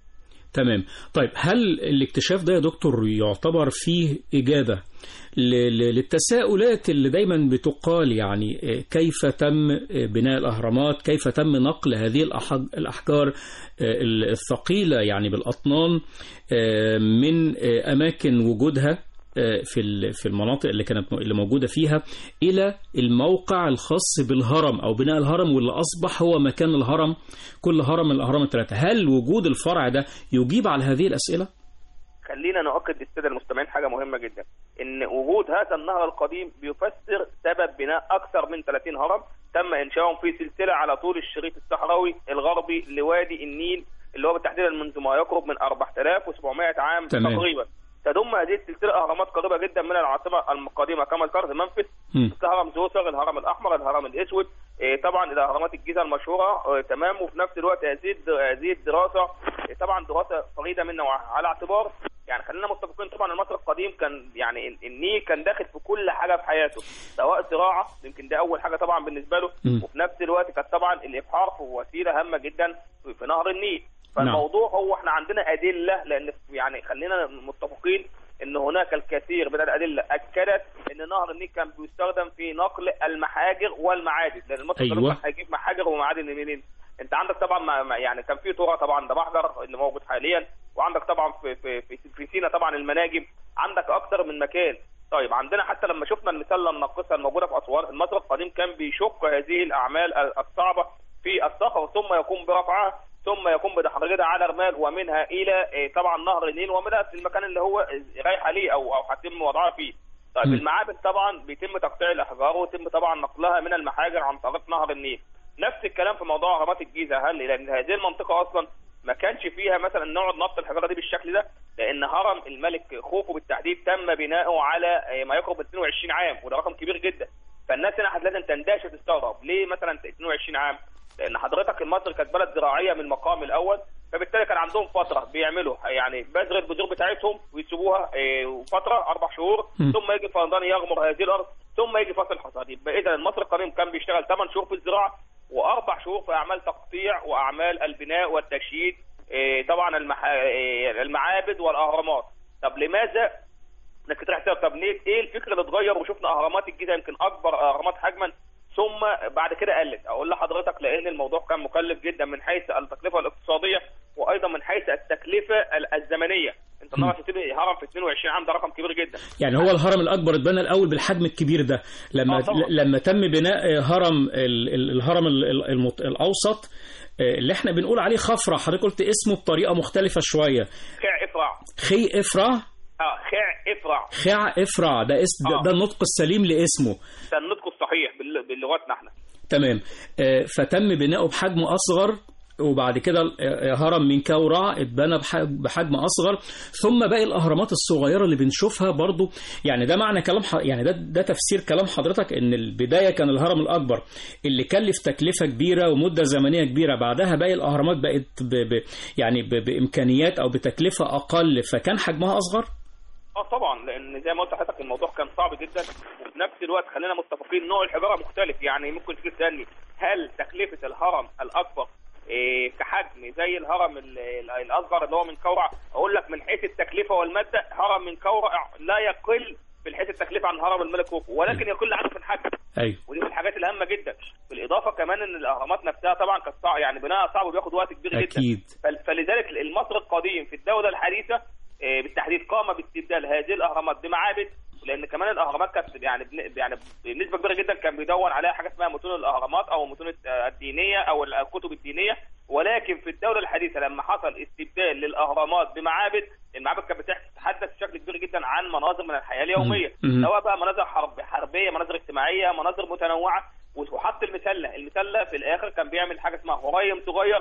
تمام طيب هل الاكتشاف ده يا دكتور يعتبر فيه إجابة ل- ل- للتساؤلات اللي دايما بتقال يعني آه، كيف تم آه، بناء الأهرامات كيف تم نقل هذه الأح- الأحجار آه، الثقيلة يعني بالأطنان آه، من آه، أماكن وجودها آه، في ال- في المناطق اللي كانت اللي موجوده فيها الى الموقع الخاص بالهرم او بناء الهرم واللي اصبح هو مكان الهرم كل هرم من الاهرام الثلاثه هل وجود الفرع ده يجيب على هذه الاسئله خلينا نؤكد للساده المستمعين حاجه مهمه جدا ان وجود هذا النهر القديم بيفسر سبب بناء اكثر من 30 هرم تم انشائهم في سلسله على طول الشريط الصحراوي الغربي لوادي النيل اللي هو تحديدا منذ ما يقرب من 4700 عام تمام. تقريبا تضم هذه السلسله اهرامات قريبه جدا من العاصمه القديمه كما ذكرت منفس مم. هرم زوسر الهرم الاحمر الهرم الاسود إيه، طبعا الاهرامات الجيزه المشهوره إيه، تمام وفي نفس الوقت هذه الد- هذه الدراسه إيه، طبعا دراسه فريده من نوعها على اعتبار يعني خلينا متفقين طبعا المصري القديم كان يعني ال- النيل كان داخل في كل حاجه في حياته سواء زراعه يمكن ده اول حاجه طبعا بالنسبه له مم. وفي نفس الوقت كانت طبعا الابحار في وسيله هامه جدا في, في نهر النيل نعم. فالموضوع هو احنا عندنا ادله لان يعني خلينا متفقين ان هناك الكثير من الادله اكدت ان نهر النيل كان بيستخدم في نقل المحاجر والمعادن لان المصري أيوة. كان هيجيب محاجر ومعادن منين انت عندك طبعا ما ما- يعني كان في ترى طبعا ده محجر اللي موجود حاليا وعندك طبعا في في في, في سينا طبعا المناجم عندك اكثر من مكان طيب عندنا حتى لما شفنا المسله الناقصه الموجوده في اسوان المصري القديم كان بيشق هذه الاعمال ال- الصعبه في الصخر ثم يقوم برفعها ثم يقوم بتحريرها على رمال ومنها الى إيه، طبعا نهر النيل ومنها في المكان اللي هو رايح عليه او او هيتم وضعها فيه طيب م. المعابد طبعا بيتم تقطيع الاحجار ويتم طبعا نقلها من المحاجر عن طريق نهر النيل نفس الكلام في موضوع اهرامات الجيزه هل لان هذه المنطقه اصلا ما كانش فيها مثلا نقعد نط الحجاره دي بالشكل ده لان هرم الملك خوفو بالتحديد تم بناؤه على آه، ما يقرب من 22 عام وده رقم كبير جدا فالناس هنا لازم تندهش وتستغرب ليه مثلا 22 عام لان حضرتك مصر كانت بلد زراعيه من المقام الاول فبالتالي كان عندهم فتره بيعملوا يعني بذر البذور بتاعتهم ويسيبوها آه، فتره اربع شهور م. ثم يجي فيضان يغمر هذه الارض ثم يجي فصل الحصاد يبقى اذا المصري القديم كان بيشتغل 8 شهور في الزراعه واربع شهور في اعمال تقطيع واعمال البناء والتشييد إيه، طبعا المح... إيه، المعابد والاهرامات طب لماذا انك تحسب طب ليه ايه الفكر اللي اتغير وشفنا اهرامات الجيزه يمكن اكبر اهرامات حجما ثم بعد كده قلت اقول لحضرتك لان الموضوع كان مكلف جدا من حيث التكلفه الاقتصاديه وايضا من حيث التكلفه ال- الزمنيه انت النهارده تبني هرم في 22 عام ده رقم كبير جدا يعني هو الهرم الاكبر اتبنى الاول بالحجم الكبير ده لما آه طبعاً. لما تم بناء هرم ال- ال- الهرم ال- ال- المت- الاوسط آه، اللي احنا بنقول عليه خفرة حضرتك قلت اسمه بطريقة مختلفة شوية خع افرع خي افرع اه خع افرع خع افرع ده اسم ده, آه. ده النطق السليم لاسمه ده النطق الصحيح بال- بلغتنا احنا تمام آه، فتم بناؤه بحجم اصغر وبعد كده آه، هرم من كورع اتبنى بح- بحجم اصغر ثم باقي الاهرامات الصغيره اللي بنشوفها برضو يعني ده معنى كلام ح... يعني ده ده تفسير كلام حضرتك ان البدايه كان الهرم الاكبر اللي كلف تكلفه كبيره ومده زمنيه كبيره بعدها باقي الاهرامات بقت ب... ب... يعني ب... بامكانيات او بتكلفه اقل فكان حجمها اصغر اه طبعا لان زي ما قلت لحضرتك الموضوع كان صعب جدا وفي نفس الوقت خلينا متفقين نوع الحجاره مختلف يعني ممكن تيجي تسالني هل تكلفه الهرم الاكبر إيه كحجم زي الهرم ال- ال- الاصغر اللي هو من كورع اقول لك من حيث التكلفه والماده هرم من كورع لا يقل من حيث التكلفه عن هرم الملك خوفو ولكن يقل عنه في الحجم ايوه ودي من الحاجات الهامه جدا بالاضافه كمان ان الاهرامات نفسها طبعا كانت صعب يعني بناء صعب وبياخد وقت كبير جدا اكيد فل- فلذلك المصري القديم في الدوله الحديثه آه، بالتحديد قام باستبدال هذه الاهرامات بمعابد لان كمان الاهرامات كانت يعني بن- يعني بنسبه كبيره جدا كان بيدون عليها حاجه اسمها متون الاهرامات او متون آه، الدينيه او الكتب الدينيه ولكن في الدوله الحديثه لما حصل استبدال للاهرامات بمعابد المعابد كانت بتتحدث بشكل كبير جدا عن مناظر من الحياه اليوميه مم. سواء بقى مناظر حرب حربيه مناظر اجتماعيه مناظر متنوعه وحط المسله المسله في الاخر كان بيعمل حاجه اسمها هريم صغير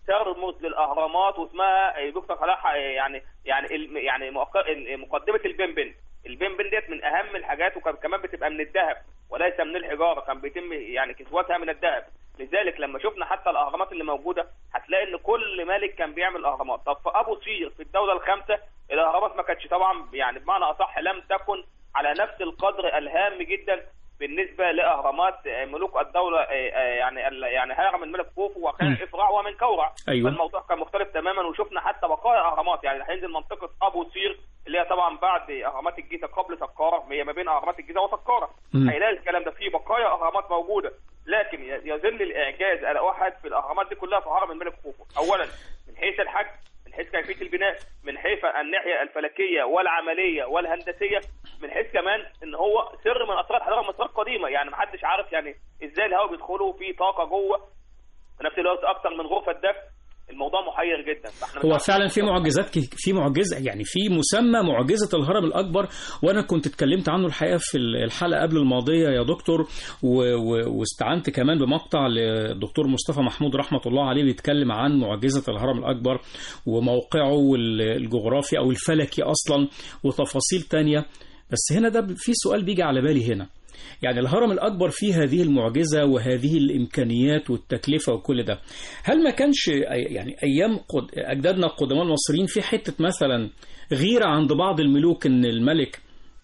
ترمز للاهرامات واسمها دكتور صلاح يعني يعني الم- يعني مؤق- مقدمه البنبن البنبن ديت من اهم الحاجات وكمان بتبقى من الذهب وليس من الحجاره كان بيتم يعني كسوتها من الذهب لذلك لما شفنا حتى الاهرامات اللي موجوده هتلاقي ان كل ملك كان بيعمل اهرامات طب في ابو سير في الدوله الخامسه الاهرامات ما كانتش طبعا يعني بمعنى اصح لم تكن على نفس القدر الهام جدا بالنسبه لاهرامات آه، ملوك الدوله آه، آه، يعني ال- يعني هرم الملك خوفو وكان مم. افراع ومن كورع أيوة. فالموضوع كان مختلف تماما وشفنا حتى بقايا اهرامات يعني هينزل منطقه ابو سير اللي هي طبعا بعد اهرامات الجيزه قبل سقاره هي ما بين اهرامات الجيزه وسقاره مم. هيلاقي الكلام ده فيه بقايا اهرامات موجوده لكن ي- يظل الاعجاز الاوحد في الاهرامات دي كلها في هرم الملك خوفو اولا من حيث الحجم من حيث كيفيه البناء من حيث الناحيه الفلكيه والعمليه والهندسيه من حيث كمان ان هو سر من اسرار الحضاره المصريه القديمه يعني محدش عارف يعني ازاي الهواء بيدخلوا في طاقه جوه في نفس الوقت اكتر من غرفه دفء الموضوع محير جدا فاحنا هو مش فعلا في عارفين- معجزات ك- في معجزه يعني في مسمى معجزه الهرم الاكبر وانا كنت اتكلمت عنه الحقيقه في الحلقه قبل الماضيه يا دكتور و- و- واستعنت كمان بمقطع للدكتور مصطفى محمود رحمه الله عليه بيتكلم عن معجزه الهرم الاكبر وموقعه ال- الجغرافي او الفلكي اصلا وتفاصيل تانية بس هنا ده في سؤال بيجي على بالي هنا يعني الهرم الأكبر فيه هذه المعجزة وهذه الإمكانيات والتكلفة وكل ده هل ما كانش أي- يعني أيام قد- أجدادنا القدماء المصريين في حتة مثلا غيرة عند بعض الملوك إن الملك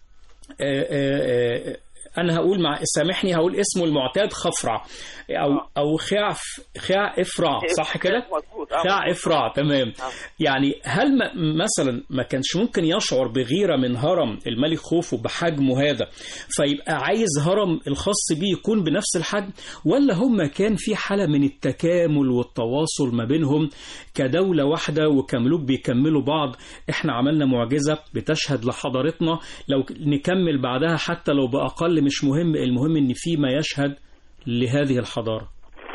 آه، آه، آه، أنا هقول مع سامحني هقول اسمه المعتاد خفرع أو أو خاع خاع إفرع صح كده؟ مظبوط آه، خاع مظبوط. إفراع تمام يعني هل ما مثلا ما كانش ممكن يشعر بغيرة من هرم الملك خوفو بحجمه هذا فيبقى عايز هرم الخاص بيه يكون بنفس الحجم ولا هم كان في حالة من التكامل والتواصل ما بينهم كدولة واحدة وكملوك بيكملوا بعض احنا عملنا معجزة بتشهد لحضارتنا لو نكمل بعدها حتى لو بأقل مش مهم المهم ان في ما يشهد لهذه الحضارة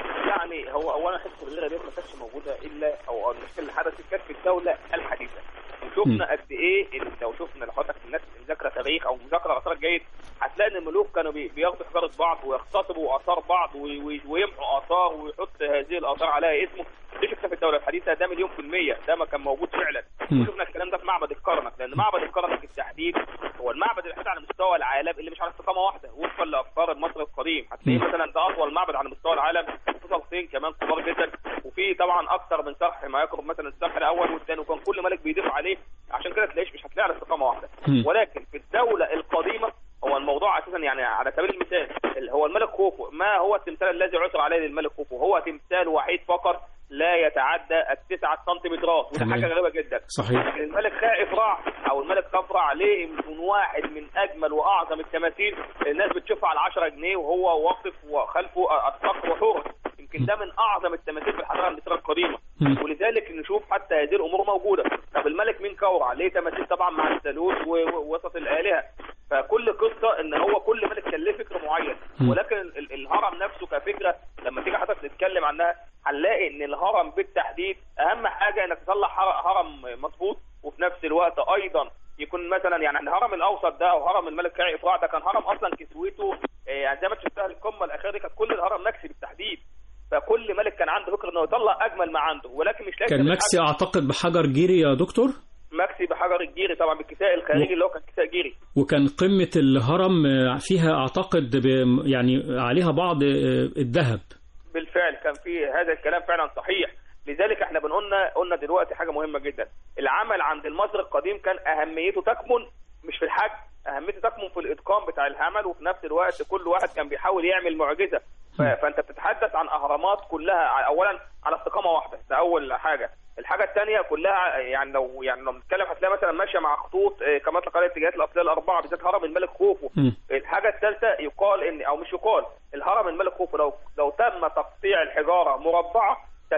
يعني هو اولا حته الغيره دي ما كانتش موجوده الا او المشكله اللي حدثت كانت في الدوله الحديثه وشفنا قد ايه إن لو شفنا لو حضرتك الناس مذاكره تاريخ او مذاكره اثار جيد هتلاقي ان الملوك كانوا بي- بياخدوا حجاره بعض ويغتصبوا اثار بعض وي- وي- ويمحوا اثار ويحط هذه الاثار عليها اسمه دي شفنا في الدوله الحديثه ده مليون في الميه ده ما كان موجود فعلا مم. وشفنا الكلام ده في معبد الكرنك لان معبد الكرنك بالتحديد هو المعبد الوحيد على مستوى العالم اللي مش على استقامه واحده وفقا لافكار المصري القديم هتلاقيه مم. مثلا ده اطول معبد على مستوى العالم وفي صخرتين كمان كبار جدا وفي طبعا اكثر من صخر ما يقرب مثلا الصخر الاول والثاني وكان كل ملك بيضيف عليه عشان كده تلاقيش مش هتلاقي على استقامه واحده مم. ولكن في الدوله القديمه هو الموضوع اساسا يعني على سبيل المثال اللي هو الملك خوفو ما هو التمثال الذي عثر عليه للملك خوفو هو تمثال وحيد فقط لا يتعدى التسعة سنتيمترات وده تمام. حاجه غريبه جدا صحيح لكن الملك خائف رع او الملك خفرع ليه يمكن واحد من اجمل واعظم التماثيل الناس بتشوفها على 10 جنيه وهو واقف وخلفه الصقر وحور يمكن ده من اعظم التماثيل في الحضاره المصريه القديمه مم. ولذلك نشوف حتى هذه الامور موجوده طب الملك مين كورع ليه تماثيل طبعا مع الثالوث و- ووسط الالهه فكل قصه ان هو كل ملك كان له فكر معين مم. ولكن ال- الهرم نفسه كفكره لما تيجي حضرتك تتكلم عنها هنلاقي ان الهرم بالتحديد اهم حاجه انك تطلع هر- هرم مظبوط وفي نفس الوقت ايضا يكون مثلا يعني الهرم الاوسط ده او هرم الملك كاعي افراع ده كان هرم اصلا كسوته آه، يعني زي ما انت شفتها القمه الاخيره دي كانت كل الهرم مكسي بالتحديد فكل ملك كان عنده فكره انه يطلع اجمل ما عنده ولكن مش لاقي كان مكسي أعتقد بحجر جيري يا دكتور مكسي بحجر الجيري طبعا بالكساء الخارجي اللي هو كان كساء جيري وكان قمة الهرم آه، فيها أعتقد ب- يعني عليها بعض آه، الذهب بالفعل كان في هذا الكلام فعلا صحيح لذلك احنا بنقولنا قلنا دلوقتي حاجه مهمه جدا العمل عند المصري القديم كان اهميته تكمن مش في الحجم اهميته تكمن في الاتقان بتاع العمل وفي نفس الوقت كل واحد كان بيحاول يعمل معجزه ف- فانت بتتحدث عن اهرامات كلها ع- اولا على استقامه واحده ده اول حاجه الحاجه الثانيه كلها يعني لو يعني لو بنتكلم هتلاقي مثلا ماشيه مع خطوط اه، كما تقال اتجاهات الاصليه الاربعه بالذات هرم الملك خوفو مم. الحاجه الثالثه يقال ان او مش يقال الهرم الملك خوفو لو لو تم تقطيع الحجاره مربعه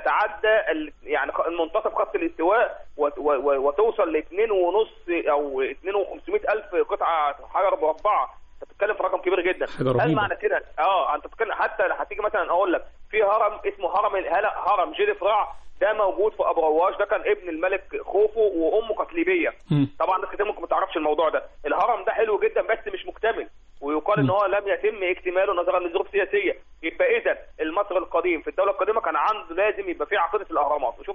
تتعدى ال- يعني خ- منتصف خط الاستواء وت- و- و- وتوصل ل 2 ونص او 2 و500 الف قطعه حجر مربعه انت بتتكلم في رقم كبير جدا حاجة هل رهيبة. معنى كده اه انت بتتكلم حتى هتيجي مثلا اقول لك في هرم اسمه هرم هلا هرم جيري رع ده موجود في ابو رواش ده كان ابن الملك خوفو وامه قتليبيه مم. طبعا ناس كتير ممكن ما تعرفش الموضوع ده الهرم ده حلو جدا بس مش مكتمل ويقال ان هو لم يتم اكتماله نظرا لظروف سياسيه يبقى اذا المصري القديم في الدوله القديمه كان عنده لازم يبقى فيه عقيده الاهرامات وشوف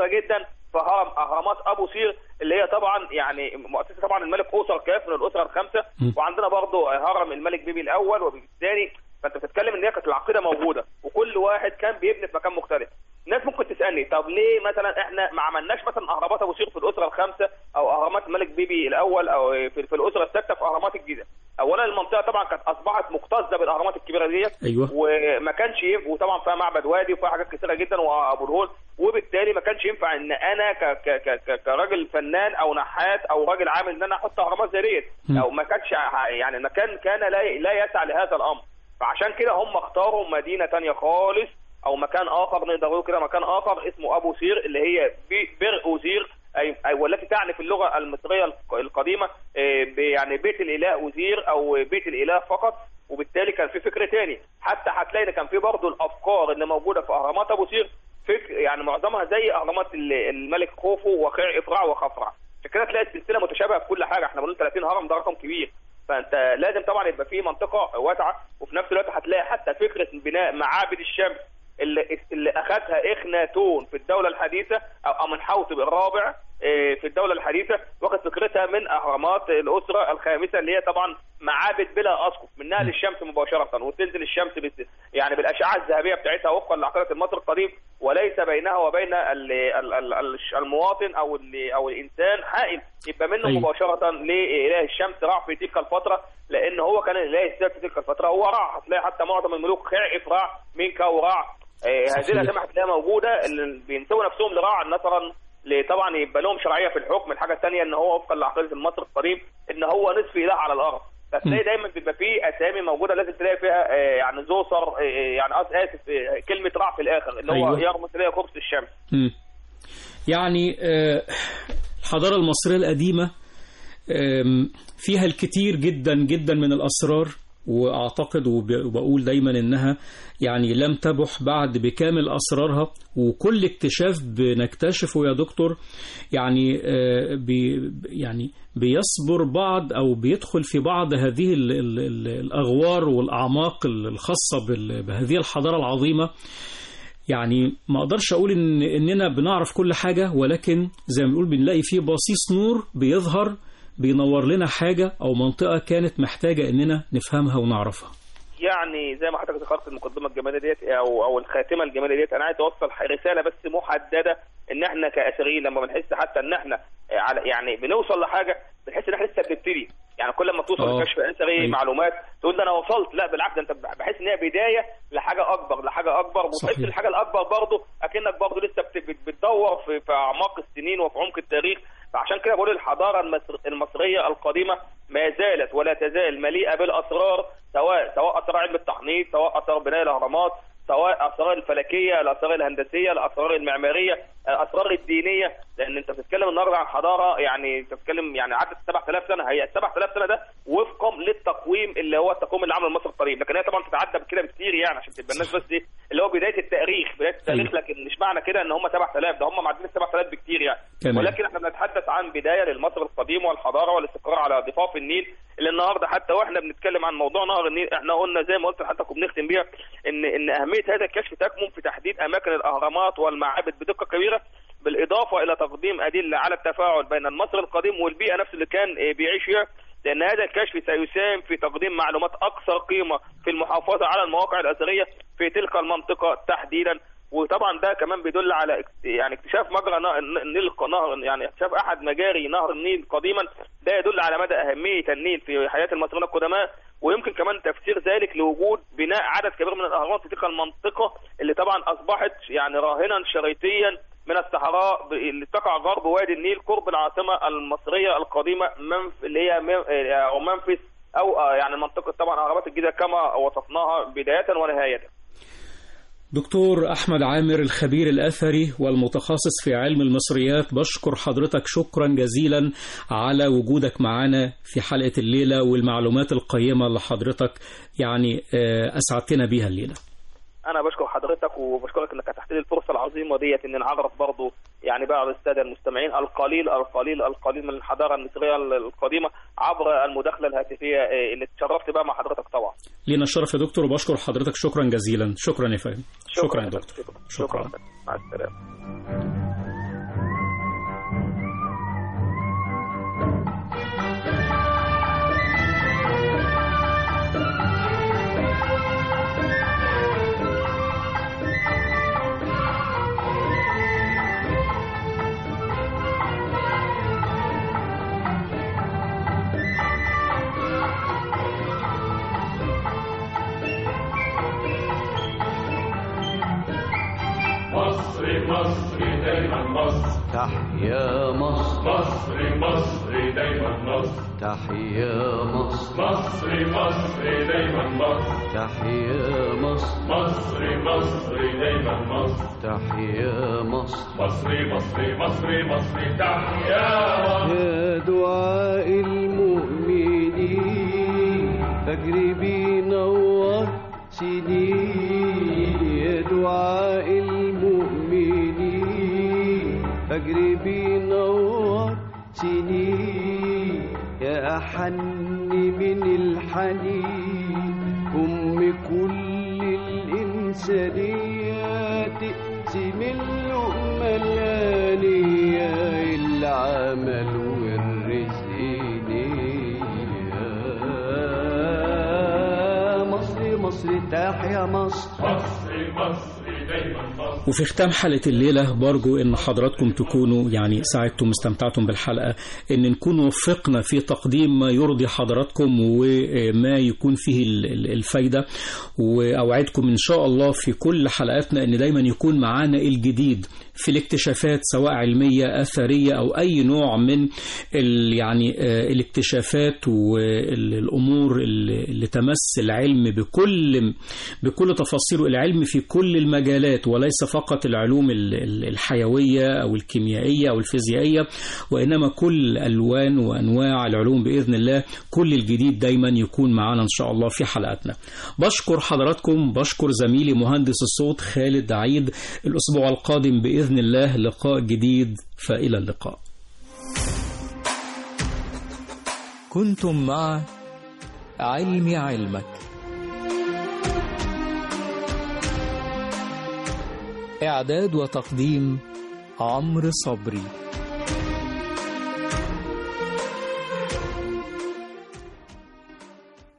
متاخره جدا في هرم اهرامات ابو سير اللي هي طبعا يعني مؤسسه طبعا الملك اوسر كاف من الاسره الخمسه م. وعندنا برضه هرم الملك بيبي الاول وبيبي الثاني فانت بتتكلم ان هي كانت العقيده موجوده وكل واحد كان بيبني في مكان مختلف الناس ممكن تسالني طب ليه مثلا احنا ما عملناش مثلا اهرامات ابو سير في الاسره الخامسه او اهرامات الملك بيبي الاول او في, في الاسره السادسه في اهرامات الجيزه اولا المنطقه طبعا كانت اصبحت مكتظه بالاهرامات الكبيره ديت ايوه وما كانش ينفع وطبعا فيها معبد وادي وفيها حاجات كثيره جدا وابو الهول وبالتالي ما كانش ينفع ان انا ك ك ك ك كراجل فنان او نحات او راجل عامل ان انا احط اهرامات زي ديت م. او ما كانش ع- يعني المكان كان لا لا يسع لهذا الامر فعشان كده هم اختاروا مدينه تانية خالص او مكان اخر نقدر نقول كده مكان اخر اسمه ابو سير اللي هي بي- بر اوزير اي أي والتي تعني في اللغه المصريه الق- القديمه آه، ب- يعني بيت الاله اوزير او بيت الاله فقط وبالتالي كان في فكر تاني حتى هتلاقي إن كان في برضه الافكار اللي موجوده في اهرامات ابو سير فكر يعني معظمها زي اهرامات ال- الملك خوفو وخير افرع وخفرع عشان كده تلاقي السلسله متشابهه في كل حاجه احنا بنقول 30 هرم ده رقم كبير فانت لازم طبعا يبقى في منطقه واسعه وفي نفس الوقت هتلاقي حتى فكره بناء معابد الشمس اللي اللي اخذها اخناتون في الدوله الحديثه او امنحوتب الرابع آه، في الدوله الحديثه واخد فكرتها من اهرامات الاسره الخامسه اللي هي طبعا معابد بلا اسقف منها للشمس مباشره وتنزل الشمس بت... يعني بالاشعه الذهبيه بتاعتها وفقا لعقيده المصري القديم وليس بينها وبين ال... ال... ال... ال- المواطن او ال... او الانسان حائل يبقى منه أيوة. مباشره لاله الشمس راع في تلك الفتره لان هو كان الاله الشمس في تلك الفتره هو راع هتلاقي حتى معظم الملوك خعف راع مينكا وراع آه، هذه صحيح. الاسامي هتلاقيها موجوده اللي بينسبوا نفسهم لراع نصرا ل- طبعا يبقى لهم شرعيه في الحكم الحاجه الثانيه ان هو وفقا لعقيده المصري القديم ان هو نصف اله على الارض فتلاقي دايما بيبقى فيه اسامي موجوده لازم تلاقي فيها آه، يعني زوسر آه، يعني قصد اسف آه، كلمه رع في الاخر اللي هو أيوة. يرمز اليه قرص الشمس مم. يعني آه، الحضارة المصرية القديمة آم، فيها الكثير جدا جدا من الأسرار وأعتقد وب- وبقول دايما إنها يعني لم تبح بعد بكامل أسرارها وكل اكتشاف بنكتشفه يا دكتور يعني آه، بي يعني بيصبر بعض أو بيدخل في بعض هذه ال- ال- ال- الأغوار والأعماق الخاصة بال- بهذه الحضارة العظيمة يعني ما اقدرش اقول ان اننا بنعرف كل حاجه ولكن زي ما بنقول بنلاقي فيه بصيص نور بيظهر بينور لنا حاجه او منطقه كانت محتاجه اننا نفهمها ونعرفها يعني زي ما حضرتك ذكرت المقدمه الجماليه ديت او او الخاتمه الجماليه ديت انا عايز اوصل رساله بس محدده ان احنا كاثريين لما بنحس حتى ان احنا آه، على يعني بنوصل لحاجه بنحس ان احنا لسه بنبتدي يعني كل ما توصل آه. لكشف اثري أيوة. معلومات تقول ده انا وصلت لا بالعكس ده انت بحس ان هي بدايه لحاجه اكبر لحاجه اكبر وتحس صحيح. الحاجه الاكبر برضه اكنك برضه لسه بت- بت- بتدور في في اعماق السنين وفي عمق التاريخ فعشان كده بقول الحضاره المصر- المصريه القديمه ما زالت ولا تزال مليئه بالاسرار سواء سواء اسرار علم التحنيط سواء اسرار بناء الاهرامات سواء اسرار الفلكيه الاسرار الهندسيه الاسرار المعماريه الاسرار الدينيه لان انت بتتكلم النهارده عن حضاره يعني انت بتتكلم يعني عدت 7000 سنه هي ال 7000 سنه ده وفقا للتقويم اللي هو التقويم اللي عمله المصري القديم لكن هي طبعا تتعدى بكده بكتير يعني عشان تبقى الناس بس ايه اللي هو بدايه التاريخ بدايه التاريخ أيوة. لكن مش معنى كده ان هم 7000 ده هم معديين ال 7000 بكتير يعني تمام. ولكن احنا بنتحدث عن بدايه للمصري القديم والحضاره والاستقرار على ضفاف النيل اللي النهارده حتى واحنا بنتكلم عن موضوع نهر النيل احنا قلنا زي ما قلت لحضرتك وبنختم بيها ان ان اهميه هذا الكشف تكمن في تحديد اماكن الاهرامات والمعابد بدقه كبيره بالاضافه الى تقديم ادله على التفاعل بين المصري القديم والبيئه نفسه اللي كان آه، بيعيش فيها لان هذا الكشف سيساهم في تقديم معلومات اكثر قيمه في المحافظه على المواقع الاثريه في تلك المنطقه تحديدا وطبعا ده كمان بيدل على اكت- يعني اكتشاف مجرى نا- النيل نهر يعني اكتشاف احد مجاري نهر النيل قديما ده يدل على مدى اهميه النيل في حياه المصريين القدماء ويمكن كمان تفسير ذلك لوجود بناء عدد كبير من الاهرامات في تلك المنطقه اللي طبعا اصبحت يعني راهنا شريطيا من الصحراء ب- اللي تقع غرب وادي النيل قرب العاصمه المصريه القديمه منف اللي هي مم- آه، او منفس او آه، يعني منطقه طبعا اهرامات الجيزه كما وصفناها بدايه ونهايه دكتور أحمد عامر الخبير الأثري والمتخصص في علم المصريات بشكر حضرتك شكرا جزيلا على وجودك معنا في حلقة الليلة والمعلومات القيمة اللي حضرتك يعني آه، أسعدتنا بيها الليلة انا بشكر حضرتك وبشكرك انك اتحت لي الفرصه العظيمه ديت ان نعرف برضو يعني بعض الساده المستمعين القليل القليل القليل من الحضاره المصريه القديمه عبر المداخله الهاتفيه آه، اللي اتشرفت بقى مع حضرتك طبعا لينا الشرف يا دكتور وبشكر حضرتك شكرا جزيلا شكرا يا فندم شكرا يا شكرا دكتور شكرا, شكرا مع السلامه مصر دايما مصر تحيا مصر مصر مصر دايما مصر تحيا مصر مصر مصر دايما مصر تحيا مصر مصر مصر دايما مصر تحيا مصر مصر مصر مصر مصر تحيا مصر يا دعاء المؤمنين فجر بينور سنين يا دعاء المؤمنين فجر بينور سنين يا أحن من الحنين أم كل الإنسانيات تقسم اللقمة الآنية العمل والرزق نية مصر مصر تحيا مصر مصر مصر دايما مصر وفي ختام حلقة الليلة برجو إن حضراتكم تكونوا يعني ساعدتم استمتعتم بالحلقة إن نكون وفقنا في تقديم ما يرضي حضراتكم وما يكون فيه ال- ال- الفايدة وأوعدكم إن شاء الله في كل حلقاتنا إن دايما يكون معانا الجديد في الاكتشافات سواء علمية أثرية أو أي نوع من ال يعني آه، الاكتشافات والأمور اللي اللي تمس العلم بكل بكل تفاصيله العلم في كل المجالات وليس فقط العلوم ال- ال- الحيوية أو الكيميائية أو الفيزيائية وإنما كل ألوان وأنواع العلوم بإذن الله كل الجديد دايما يكون معنا إن شاء الله في حلقاتنا بشكر حضراتكم بشكر زميلي مهندس الصوت خالد عيد الأسبوع القادم بإذن الله لقاء جديد فإلى اللقاء كنتم مع علم علمك إعداد وتقديم عمرو صبري